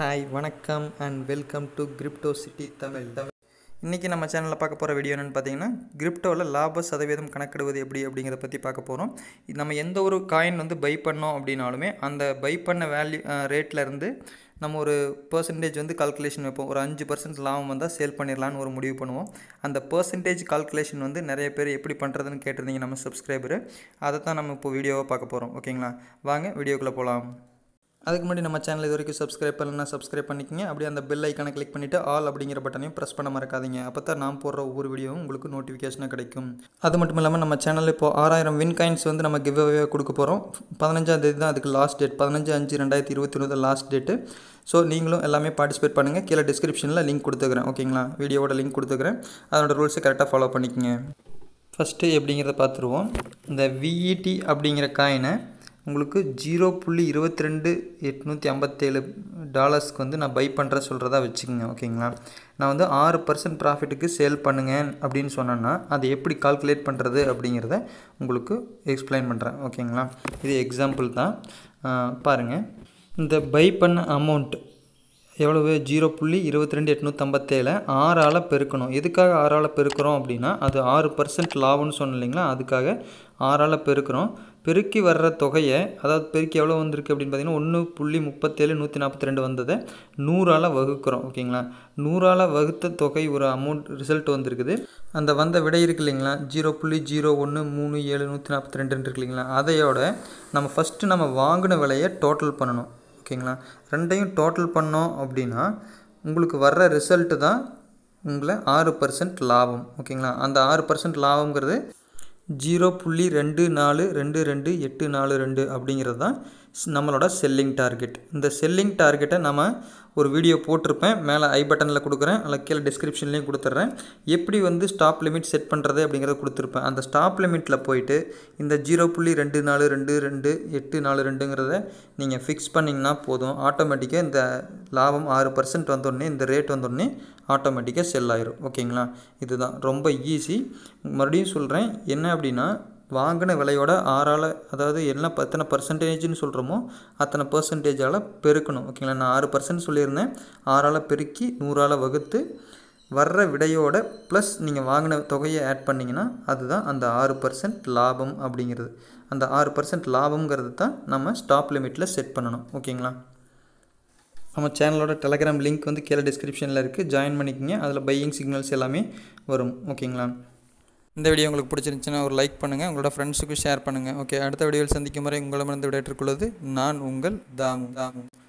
hi வணக்கம் and welcome to crypto city Tamil Tamil இன்றைக்கி நம்ம சேனலில் பார்க்க போகிற வீடியோ என்னென்னு பார்த்தீங்கன்னா கிரிப்டோவில் லாப சதவீதம் கணக்கிடுவது எப்படி அப்படிங்கிறத பற்றி பார்க்க போகிறோம் நம்ம எந்த ஒரு காயின் வந்து பை பண்ணோம் அப்படின்னாலுமே அந்த பை பண்ண வேல்யூ ரேட்டில் இருந்து நம்ம ஒரு பர்சன்டேஜ் வந்து கால்குலேஷன் வைப்போம் ஒரு அஞ்சு பர்சன்ட் லாபம் வந்தால் சேல் பண்ணிடலான்னு ஒரு முடிவு பண்ணுவோம் அந்த பர்சன்டேஜ் கால்குலேஷன் வந்து நிறைய பேர் எப்படி பண்ணுறதுன்னு கேட்டிருந்தீங்க நம்ம சப்ஸ்கிரைபரு அதை தான் நம்ம இப்போ வீடியோவாக பார்க்க போகிறோம் ஓகேங்களா வாங்க வீடியோக்குள்ளே போகலாம் அதுக்கு முன்னாடி நம்ம சேனல் இது வரைக்கும் சப்ஸ்கிரைப் பண்ணலன்னா சப்ஸ்கிரைப் பண்ணிக்கங்க அப்படியே அந்த பெல் ஐக்கானை கிளிக் பண்ணிவிட்டு ஆல் அப்படிங்கிற பட்டனையும் ப்ரெஸ் பண்ண மறக்காதீங்க அப்போ தான் நான் போடுற ஒவ்வொரு வீடியோவும் உங்களுக்கு நோட்டிஃபிகேஷனாக கிடைக்கும் அது மட்டும் இல்லாமல் நம்ம சேனலில் இப்போ ஆறாயிரம் வின் காயின்ஸ் வந்து நம்ம கிவ் அவே கொடுக்க போகிறோம் பதினஞ்சாம் தேதி தான் அதுக்கு லாஸ்ட் டேட் பதினஞ்சு அஞ்சு ரெண்டாயிரத்தி இருபத்தி ஒன்று லாஸ்ட் டேட்டு ஸோ நீங்களும் எல்லாமே பார்ட்டிசிபேட் பண்ணுங்கள் கீழே டிஸ்கிரிப்ஷனில் லிங்க் கொடுத்துக்கிறேன் ஓகேங்களா வீடியோவோட லிங்க் கொடுத்துக்கிறேன் அதனோட ரூல்ஸை கரெக்டாக ஃபாலோ பண்ணிக்கங்க ஃபஸ்ட்டு எப்படிங்கிறத பார்த்துருவோம் இந்த விஇடி அப்படிங்கிற காயினை உங்களுக்கு ஜீரோ புள்ளி இருபத்தி ரெண்டு எட்நூற்றி ஐம்பத்தேழு டாலர்ஸ்க்கு வந்து நான் பை பண்ணுற சொல்கிறதா வச்சுக்கோங்க ஓகேங்களா நான் வந்து ஆறு பர்சன்ட் ப்ராஃபிட்டுக்கு சேல் பண்ணுங்க அப்படின்னு சொன்னேன்னா அதை எப்படி கால்குலேட் பண்ணுறது அப்படிங்கிறத உங்களுக்கு எக்ஸ்பிளைன் பண்ணுறேன் ஓகேங்களா இது எக்ஸாம்பிள் தான் பாருங்கள் இந்த பை பண்ண அமௌண்ட் எவ்வளவு ஜீரோ புள்ளி இருபத்தி ரெண்டு எட்நூற்றம்பத்தேழு ஆறால் பெருக்கணும் எதுக்காக ஆறால் பெருக்கிறோம் அப்படின்னா அது ஆறு பர்சன்ட் லாபம்னு சொன்னோம் இல்லைங்களா அதுக்காக ஆறால் பெருக்கிறோம் பெருக்கி வர்ற தொகையை அதாவது பெருக்கி எவ்வளோ வந்திருக்கு அப்படின்னு பார்த்தீங்கன்னா ஒன்று புள்ளி முப்பத்தேழு நூற்றி நாற்பத்தி ரெண்டு வந்ததை நூறால் வகுக்கிறோம் ஓகேங்களா நூறால் வகுத்த தொகை ஒரு அமௌண்ட் ரிசல்ட் வந்திருக்குது அந்த வந்த விடை இருக்கு இல்லைங்களா ஜீரோ புள்ளி ஜீரோ ஒன்று மூணு ஏழு நூற்றி நாற்பத்தி ரெண்டு இருக்கு இல்லைங்களா அதையோட நம்ம ஃபஸ்ட்டு நம்ம வாங்கின விலையை டோட்டல் பண்ணணும் ஓகேங்களா ரெண்டையும் டோட்டல் பண்ணோம் அப்படின்னா உங்களுக்கு வர்ற ரிசல்ட்டு தான் உங்களை ஆறு பர்சன்ட் லாபம் ஓகேங்களா அந்த ஆறு பர்சன்ட் லாபங்கிறது ஜீரோ புள்ளி ரெண்டு நாலு ரெண்டு ரெண்டு எட்டு நாலு ரெண்டு அப்படிங்கிறது தான் நம்மளோட செல்லிங் டார்கெட் இந்த செல்லிங் டார்கெட்டை நம்ம ஒரு வீடியோ போட்டிருப்பேன் மேலே ஐ பட்டனில் கொடுக்குறேன் அதில் கீழே டிஸ்கிரிப்ஷன்லேயும் கொடுத்துட்றேன் எப்படி வந்து ஸ்டாப் லிமிட் செட் பண்ணுறது அப்படிங்கிறத கொடுத்துருப்பேன் அந்த ஸ்டாப் லிமிட்டில் போயிட்டு இந்த ஜீரோ புள்ளி ரெண்டு நாலு ரெண்டு ரெண்டு எட்டு நாலு ரெண்டுங்கிறத நீங்கள் ஃபிக்ஸ் பண்ணிங்கன்னா போதும் ஆட்டோமேட்டிக்காக இந்த லாபம் ஆறு பர்சன்ட் வந்தோடனே இந்த ரேட் வந்தோடனே ஆட்டோமேட்டிக்காக செல் ஆயிரும் ஓகேங்களா இதுதான் ரொம்ப ஈஸி மறுபடியும் சொல்கிறேன் என்ன அப்படின்னா வாங்கின விலையோட ஆறால் அதாவது என்ன எத்தனை பர்சன்டேஜ்னு சொல்கிறோமோ அத்தனை பர்சன்டேஜால் பெருக்கணும் ஓகேங்களா நான் ஆறு பர்சன்ட் சொல்லியிருந்தேன் ஆறால் பெருக்கி நூறால் வகுத்து வர்ற விடையோட ப்ளஸ் நீங்கள் வாங்கின தொகையை ஆட் பண்ணிங்கன்னா அதுதான் அந்த ஆறு பர்சன்ட் லாபம் அப்படிங்கிறது அந்த ஆறு பர்சன்ட் லாபங்கிறது தான் நம்ம ஸ்டாப் லிமிட்டில் செட் பண்ணணும் ஓகேங்களா நம்ம சேனலோட டெலகிராம் லிங்க் வந்து கீழே டிஸ்கிரிப்ஷனில் இருக்குது ஜாயின் பண்ணிக்கோங்க அதில் பையிங் சிக்னல்ஸ் எல்லாமே வரும் ஓகேங்களா இந்த வீடியோ உங்களுக்கு பிடிச்சிருந்துச்சுன்னா ஒரு லைக் பண்ணுங்கள் உங்களோட ஃப்ரெண்ட்ஸுக்கும் ஷேர் பண்ணுங்கள் ஓகே அடுத்த வீடியோவில் சந்திக்கும் வரை உங்களிடமிருந்து விடையேற்றுக்கொள்வது நான் உங்கள் தாமு தாமு